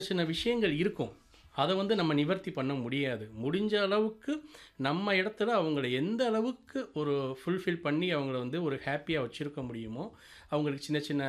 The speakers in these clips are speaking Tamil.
சின்ன விஷயங்கள் இருக்கும் அதை வந்து நம்ம நிவர்த்தி பண்ண முடியாது முடிஞ்ச அளவுக்கு நம்ம இடத்துல அவங்கள எந்த அளவுக்கு ஒரு ஃபுல்ஃபில் பண்ணி அவங்கள வந்து ஒரு ஹாப்பியாக வச்சுருக்க முடியுமோ அவங்களுக்கு சின்ன சின்ன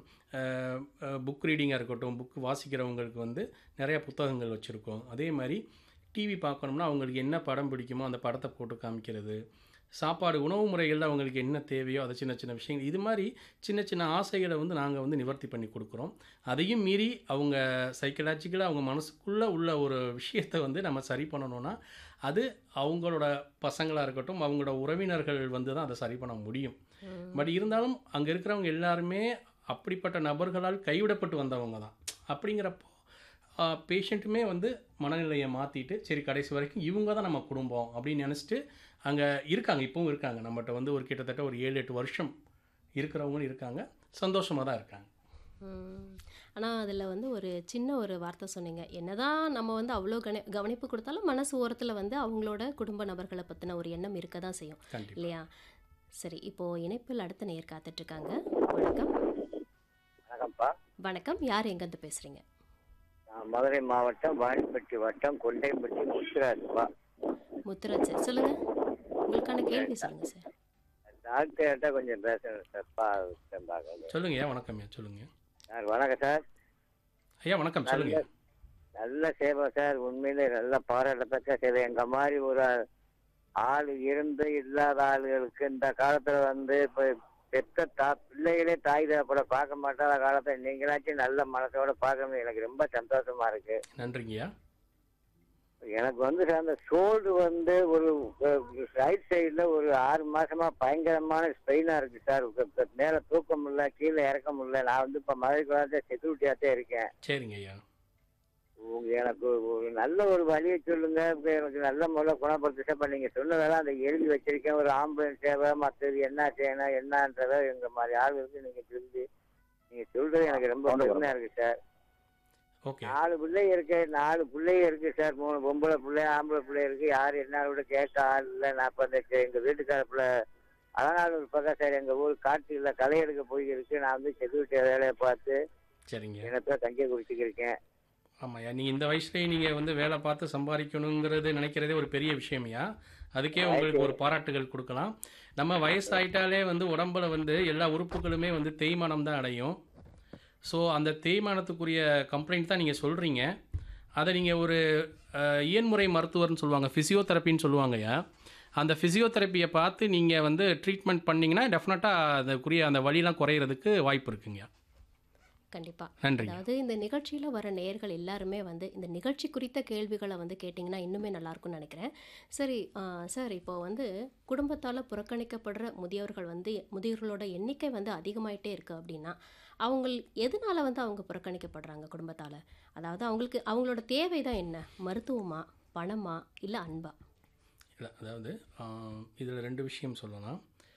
புக் ரீடிங்காக இருக்கட்டும் புக் வாசிக்கிறவங்களுக்கு வந்து நிறையா புத்தகங்கள் வச்சுருக்கோம் அதே மாதிரி டிவி பார்க்கணும்னா அவங்களுக்கு என்ன படம் பிடிக்குமோ அந்த படத்தை போட்டு காமிக்கிறது சாப்பாடு உணவு முறைகளில் அவங்களுக்கு என்ன தேவையோ அதை சின்ன சின்ன விஷயங்கள் இது மாதிரி சின்ன சின்ன ஆசைகளை வந்து நாங்கள் வந்து நிவர்த்தி பண்ணி கொடுக்குறோம் அதையும் மீறி அவங்க சைக்கலாஜிக்கலாக அவங்க மனசுக்குள்ளே உள்ள ஒரு விஷயத்தை வந்து நம்ம சரி பண்ணணும்னா அது அவங்களோட பசங்களாக இருக்கட்டும் அவங்களோட உறவினர்கள் வந்து தான் அதை சரி பண்ண முடியும் பட் இருந்தாலும் அங்கே இருக்கிறவங்க எல்லாருமே அப்படிப்பட்ட நபர்களால் கைவிடப்பட்டு வந்தவங்க தான் அப்படிங்கிறப்போ பேஷண்ட்டுமே வந்து மனநிலையை மாற்றிட்டு சரி கடைசி வரைக்கும் இவங்க தான் நம்ம குடும்பம் அப்படின்னு நினச்சிட்டு அங்கே இருக்காங்க இப்பவும் இருக்காங்க நம்மகிட்ட வந்து ஒரு கிட்டத்தட்ட ஒரு ஏழு எட்டு வருஷம் இருக்கிறவங்களும் இருக்காங்க சந்தோஷமாக தான் இருக்காங்க ஆனால் அதில் வந்து ஒரு சின்ன ஒரு வார்த்தை சொன்னீங்க என்னதான் நம்ம வந்து அவ்வளோ கணி கவனிப்பு கொடுத்தாலும் மனசு ஓரத்தில் வந்து அவங்களோட குடும்ப நபர்களை பற்றின ஒரு எண்ணம் இருக்க தான் செய்யும் கண்டிப்பாக இல்லையா சரி இப்போது இணைப்பில் அடுத்த நேர் காத்துட்ருக்காங்க வணக்கம் வணக்கம்ப்பா வணக்கம் யார் எங்கேருந்து பேசுகிறீங்க நான் மதுரை மாவட்டம் வாணிப்பட்டி வட்டம் கொண்டைப்பட்டி முத்துராஜ்ப்பா முத்துராஜ் சார் சொல்லுங்கள் உங்களுக்கான கேள்வி சொல்லுங்கள் சார் டாக்டர்கிட்ட கொஞ்சம் பேசணும் சார்ப்பா பார்க்கணும் சொல்லுங்க ஐயா வணக்கம் ஐயா சொல்லுங்க சார் வணக்கம் சார் ஐயா வணக்கம் சொல்லுங்க நல்ல சேவை சார் உண்மையிலே நல்ல பாராட்டத்தக்க சேவை எங்க மாதிரி ஒரு ஆள் இருந்து இல்லாத ஆளுகளுக்கு இந்த காலத்துல வந்து இப்ப பெத்த தா பிள்ளைகளே தாய் தகப்பட பார்க்க மாட்டாத காலத்துல நீங்களாச்சும் நல்ல மனசோட பார்க்கணும் எனக்கு ரொம்ப சந்தோஷமா இருக்கு நன்றிங்கய்யா எனக்கு வந்து சார் அந்த ஷோல்டு வந்து ஒரு ரைட் சைடுல ஒரு ஆறு மாசமா பயங்கரமான ஸ்பெயினா இருக்கு சார் இப்ப- இப்ப மேல தூக்க முடியல கீழே இறக்க முடியல நான் வந்து இப்ப மதுரைக்கு வந்து செக்யூரிட்டியாத்தே இருக்கேன் சரிங்க ஐயா உங்க எனக்கு ஒரு நல்ல ஒரு வழியை சொல்லுங்க இப்ப எனக்கு நல்ல முறையில் குணப்படுத்த சார் இப்ப நீங்க சொன்னதெல்லாம் அதை எழுதி வச்சிருக்கேன் ஒரு ஆம்புலன்ஸ் சேவை மற்றது என்ன செய்யணும் என்னன்றத எங்க மாதிரி ஆளுங்களுக்கு நீங்க சொல்லி நீங்க சொல்றது எனக்கு ரொம்ப பெருமையா இருக்கு சார் ஓகே நாலு பிள்ளை இருக்கு நாலு பிள்ளை இருக்கு சார் மூணு பொம்பளை பிள்ளை ஆம்பளை பிள்ளை இருக்கு யாரு என்ன விட கேட்க ஆள் இல்லை நான் இப்ப இந்த கே- எங்க வீட்டுக்கார பிள்ளை அலநாளூர் பக்கம் சார் எங்க ஊர் காட்டுல களை எடுக்க போய் இருக்கு நான் வந்து செக்யூரிட்டி வேலையை பார்த்து சரிங்க எனக்கு தங்கிய குடிச்சுக்கிருக்கேன் ஆமாய்யா நீங்கள் இந்த வயசுலேயே நீங்கள் வந்து வேலை பார்த்து சம்பாதிக்கணுங்கிறது நினைக்கிறதே ஒரு பெரிய விஷயம்யா அதுக்கே உங்களுக்கு ஒரு பாராட்டுகள் கொடுக்கலாம் நம்ம வயசாயிட்டாலே வந்து உடம்புல வந்து எல்லா உறுப்புகளுமே வந்து தேய்மானம் தான் அடையும் ஸோ அந்த தேய்மானத்துக்குரிய கம்ப்ளைண்ட் தான் நீங்கள் சொல்கிறீங்க அதை நீங்கள் ஒரு அஹ், இயன்முறை மருத்துவர்னு சொல்லுவாங்க ஃபிசியோதெரப்பின்னு சொல்லுவாங்கய்யா அந்த ஃபிசியோதெரப்பியை பார்த்து நீங்கள் வந்து ட்ரீட்மெண்ட் பண்ணிங்கன்னா டெஃபினட்டாக அதுக்குரிய அந்த வலிலாம் குறையிறதுக்கு வாய்ப்பு இருக்குங்கய்யா கண்டிப்பாக நன்றிங்க அதாவது இந்த நிகழ்ச்சியில் வர நேயர்கள் எல்லாருமே வந்து இந்த நிகழ்ச்சி குறித்த கேள்விகளை வந்து கேட்டிங்கன்னா இன்னுமே நல்லாயிருக்கும்னு நினைக்கிறேன் சரி ஆ, சார் இப்போ வந்து குடும்பத்தால் புறக்கணிக்கப்படுற முதியவர்கள் வந்து முதியவர்களோட எண்ணிக்கை வந்து அதிகமாயிட்டே இருக்குது அப்படின்னா அவங்க எதனால வந்து அவங்க புறக்கணிக்கப்படுறாங்க குடும்பத்தால் அதாவது அவங்களுக்கு அவங்களோட தேவை தான் என்ன மருத்துவமா பணமா இல்லை அன்பா இல்லை அதாவது இதில் ரெண்டு விஷயம் சொல்லலாம்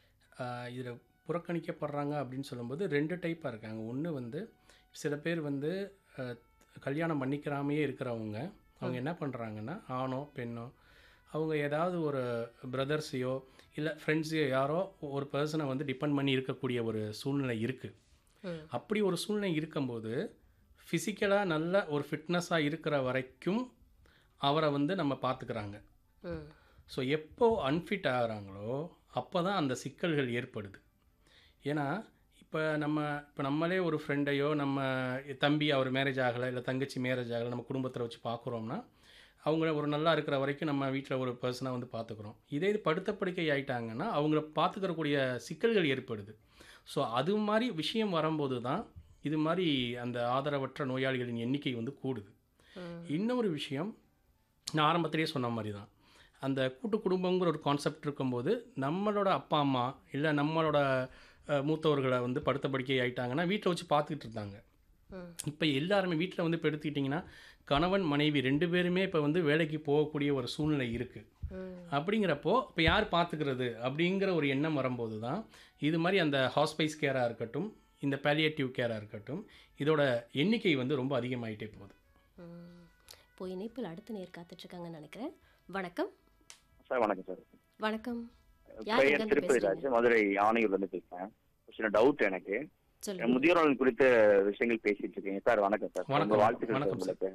இதில் புறக்கணிக்கப்படுறாங்க அப்படின்னு சொல்லும்போது ரெண்டு டைப்பாக இருக்காங்க ஒன்று வந்து சில பேர் வந்து ஆஹ், கல்யாணம் பண்ணிக்கிறாமையே இருக்கிறவங்க அவங்க என்ன பண்ணுறாங்கன்னா ஆணோ பெண்ணோ அவங்க ஏதாவது ஒரு பிரதர்ஸையோ இல்லை ஃப்ரெண்ட்ஸையோ யாரோ ஒரு பர்சனை வந்து டிபெண்ட் பண்ணி இருக்கக்கூடிய ஒரு சூழ்நிலை இருக்குது ம். அப்படி ஒரு சூழ்நிலை இருக்கும்போது ஃபிசிக்கலாக நல்ல ஒரு ஃபிட்னஸாக இருக்கிற வரைக்கும் அவரை வந்து நம்ம பார்த்துக்கிறாங்க ம் ஸோ எப்போ அன்ஃபிட் ஆகுறாங்களோ அப்போ தான் அந்த சிக்கல்கள் ஏற்படுது ஏன்னா இப்போ நம்ம இப்போ நம்மளே ஒரு ஃப்ரெண்டையோ நம்ம தம்பி அவர் மேரேஜ் ஆகலை இல்லை தங்கச்சி மேரேஜ் ஆகலை நம்ம குடும்பத்தில் வச்சு பார்க்குறோம்னா அவங்கள ஒரு நல்லா இருக்கிற வரைக்கும் நம்ம வீட்டில் ஒரு பர்சனாக வந்து பார்த்துக்குறோம் இதே இது படுத்த படுக்கை ஆயிட்டாங்கன்னா அவங்கள பார்த்துக்கிறக்கூடிய சிக்கல்கள் ஏற்படுது ஸோ அது மாதிரி விஷயம் வரும்போது தான் இது மாதிரி அந்த ஆதரவற்ற நோயாளிகளின் எண்ணிக்கை வந்து கூடுது ம் இன்னொரு விஷயம் நான் ஆரம்பத்திலேயே சொன்ன மாதிரி தான் அந்த கூட்டு குடும்பங்கிற ஒரு கான்செப்ட் இருக்கும்போது நம்மளோட அப்பா அம்மா இல்லை நம்மளோட அஹ், மூத்தவர்களை வந்து படுத்த படுக்கை ஆயிட்டாங்கன்னா வீட்டில் வச்சு பார்த்துக்கிட்டு இருந்தாங்க ம் இப்போ எல்லாருமே வீட்டில் வந்து இப்போ எடுத்துக்கிட்டிங்கன்னா கணவன் மனைவி ரெண்டு பேருமே இப்போ வந்து வேலைக்கு போகக்கூடிய ஒரு சூழ்நிலை இருக்குது ம் அப்படிங்கிறப்போ இப்போ யார் பார்த்துக்கிறது அப்படிங்கிற ஒரு எண்ணம் வரும்போது தான் இது மாதிரி அந்த ஹாஸ்பைஸ் கேராக இருக்கட்டும் இந்த பேலியேட்டிவ் கேராக இருக்கட்டும் இதோட எண்ணிக்கை வந்து ரொம்ப அதிகமாயிட்டே போகுது ம் இப்போ இணைப்பில் அடுத்த நேர் காத்துட்ருக்காங்கன்னு நினைக்கிறேன் வணக்கம் சார் வணக்கம் சார் வணக்கம் யார் பெயர் எங்கேருந்து திருப்பதி பேசுறீங்க ராஜ் மதுரை ஆணையூர்ல இருந்து பேசுறேன் ஒரு சின்ன டவுட் எனக்கு சொல்லுங்க முதியோர்கள் குறித்த விஷயங்கள் பேசிட்டு இருக்கீங்க சார் வணக்கம் சார் வணக்கம், உங்க வாழ்த்துக்கள் சார் வணக்கம் சார். உங்களுக்கு